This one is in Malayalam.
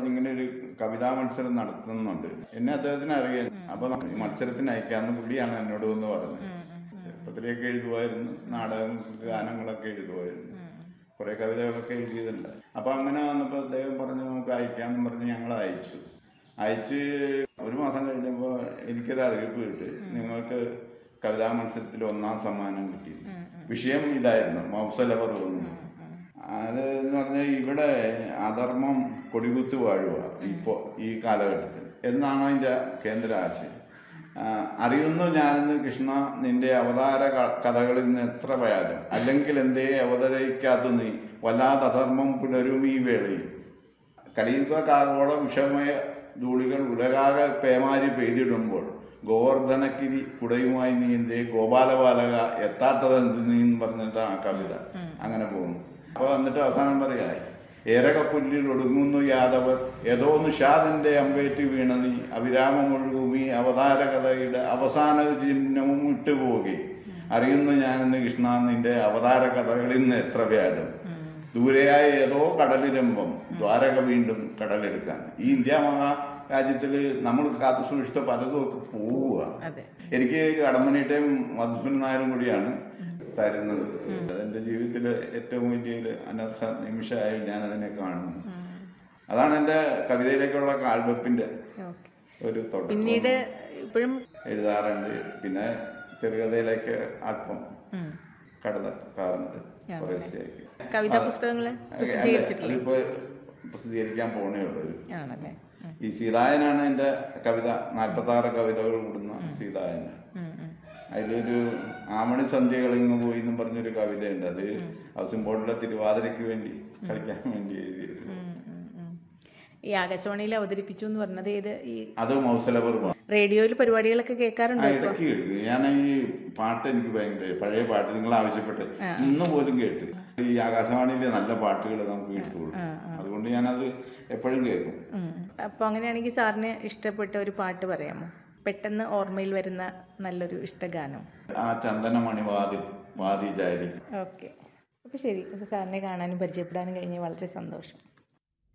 പറഞ്ഞ് ഇങ്ങനെ ഒരു കവിതാ മത്സരം നടത്തുന്നുണ്ട് എന്നെ അദ്ദേഹത്തിന് അറിയാം അപ്പൊ നമ്മ- ഈ മത്സരത്തിന് അയക്കാന്ന് പുള്ളിയാണ് എന്നോട് എന്ന് പറഞ്ഞത് ചെറുപ്പത്തിലേക്ക് എഴുതുമായിരുന്നു നാടകം ഗാനങ്ങളൊക്കെ എഴുതുമായിരുന്നു കുറെ കവിതകളൊക്കെ എഴുതിയതുണ്ട് അപ്പൊ അങ്ങനെ വന്നപ്പോ അദ്ദേഹം പറഞ്ഞു നമുക്ക് അയക്കാന്ന് പറഞ്ഞ് ഞങ്ങൾ അയച്ചു അയച്ച് ഒരു മാസം കഴിഞ്ഞപ്പോൾ എനിക്കൊരു അറിയിപ്പ് കിട്ടി നിങ്ങൾക്ക് കവിതാ മത്സരത്തിൽ ഒന്നാം സമ്മാനം കിട്ടി വിഷയം ഇതായിരുന്നു മൗസലപർവ്വം അത് എന്ന് പറഞ്ഞാൽ ഇവിടെ അധർമ്മം കൊടികുത്തു വാഴുക ഇപ്പോ ഈ കാലഘട്ടത്തിൽ എന്നാണ് അതിന്റെ കേന്ദ്ര ആശയം ആ, അറിയുന്നു ഞാനെന്ന് കൃഷ്ണ നിന്റെ അവതാര ക- കഥകളിൽ നിന്ന് എത്ര വ്യാജം അല്ലെങ്കിൽ എന്തേ അവതരിക്കാത്ത നീ വല്ലാതെ അധർമ്മം പുനരും ഈ വേളയിൽ കലിയുഗ കാകോള വിഷമയ ധൂളികൾ ഉലകാകെ പേമാരി പെയ്തിടുമ്പോൾ ഗോവർദ്ധനക്കിരി കുടയുമായി നീ എന്തേ ഗോപാലബാലക എത്താത്തതെന്ത് നീ എന്ന് പറഞ്ഞിട്ടാണ് ആ കവിത അങ്ങനെ പോകുന്നു അപ്പൊ എന്നിട്ട് അവസാനം പറയാ ഏരകപ്പുല്ലിൽ ഒടുങ്ങുന്നു യാദവർ ഏതോ നിഷാദിന്റെ അമ്പേറ്റ് വീണതി അവിരാമമൊഴുകുമി അവതാര കഥയുടെ അവസാന ചിഹ്നവും വിട്ടുപോകെ അറിയുന്നു ഞാനെന്ന് കൃഷ്ണ നിന്റെ അവതാര കഥകളിൽ നിന്ന് എത്ര വ്യാജം ദൂരെയായ ഏതോ കടലിരമ്പം ദ്വാരക വീണ്ടും കടലെടുക്കാൻ ഈ ഇന്ത്യ മഹാരാജ്യത്തില് നമ്മൾ കാത്തു സൂക്ഷിച്ച പലതും ഒക്കെ പോവുക അതെ എനിക്ക് കടമ്പനീട്ടയും മധുസൂൻ നായരും കൂടിയാണ് തരുന്നത് അതെന്റെ ജീവിതത്തിലെ ഏറ്റവും വലിയ അനർഹ നിമിഷമായി ഞാൻ അതിനെ കാണുന്നു അതാണ് എന്റെ കവിതയിലേക്കുള്ള കാൽവെപ്പിന്റെ ഓക്കെ ഒരു തുടക്കം പിന്നീട് ഇപ്പോഴും എഴുതാറുണ്ട് പിന്നെ ചെറുകഥയിലേക്ക് അല്പം ഉം. കടക്കാറുണ്ട് കുറേശ്ശേക്ക് കവിതാ പുസ്തകങ്ങൾ പ്രസിദ്ധീകരിച്ചിട്ടില്ലേ അതിപ്പോ പ്രസിദ്ധീകരിക്കാൻ പോണേ ഉള്ളൂ ആണല്ലേ ഉം. ഈ സീതായനാണ് എന്റെ കവിത നാൽപ്പത്തി ആറ് കവിതകൾ കൂടുന്ന സീതായൻ ഉം, ഉം. അതിലൊരു ആമണി സന്ധ്യകൾ ഇങ്ങ് പോയി എന്നും പറഞ്ഞൊരു കവിതയുണ്ട് അത് ഹൗസിംഗ് ബോർഡിലെ തിരുവാതിരയ്ക്ക് വേണ്ടി കളിക്കാൻ വേണ്ടി എഴുതിയത് ഉം, ഉം, ഉം. ഈ ആകാശവാണിയിൽ അവതരിപ്പിച്ചു എന്ന് പറഞ്ഞത് ഏത് ഈ അത് മൗസലപർവ്വം റേഡിയോയിൽ പരിപാടികളൊക്കെ കേൾക്കാറുണ്ടോ ഇപ്പൊ ഇടയ്ക്ക് കേൾക്കും ഞാൻ ഈ പാട്ട് എനിക്ക് ഭയങ്കര പഴയ പാട്ട് നിങ്ങൾ ആവശ്യപ്പെട്ട് ഇന്ന് പോലും കേട്ട് ഈ ആകാശവാണിയിലെ നല്ല പാട്ടുകൾ നമുക്ക് കിട്ടുള്ളൂ അതുകൊണ്ട് ഞാനത് എപ്പോഴും കേൾക്കും ഉം. അപ്പൊ അങ്ങനെയാണെങ്കിൽ സാറിന് ഇഷ്ടപ്പെട്ട ഒരു പാട്ട് പറയാമോ പെട്ടെന്ന് ഓർമ്മയിൽ വരുന്ന നല്ലൊരു ഇഷ്ടഗാനം ആ ചന്ദനമണി വാതിൽ വാതി ചാരി ഓക്കെ അപ്പോൾ ശരി അപ്പോൾ സാറിനെ കാണാനും പരിചയപ്പെടാനും കഴിഞ്ഞ് വളരെ സന്തോഷം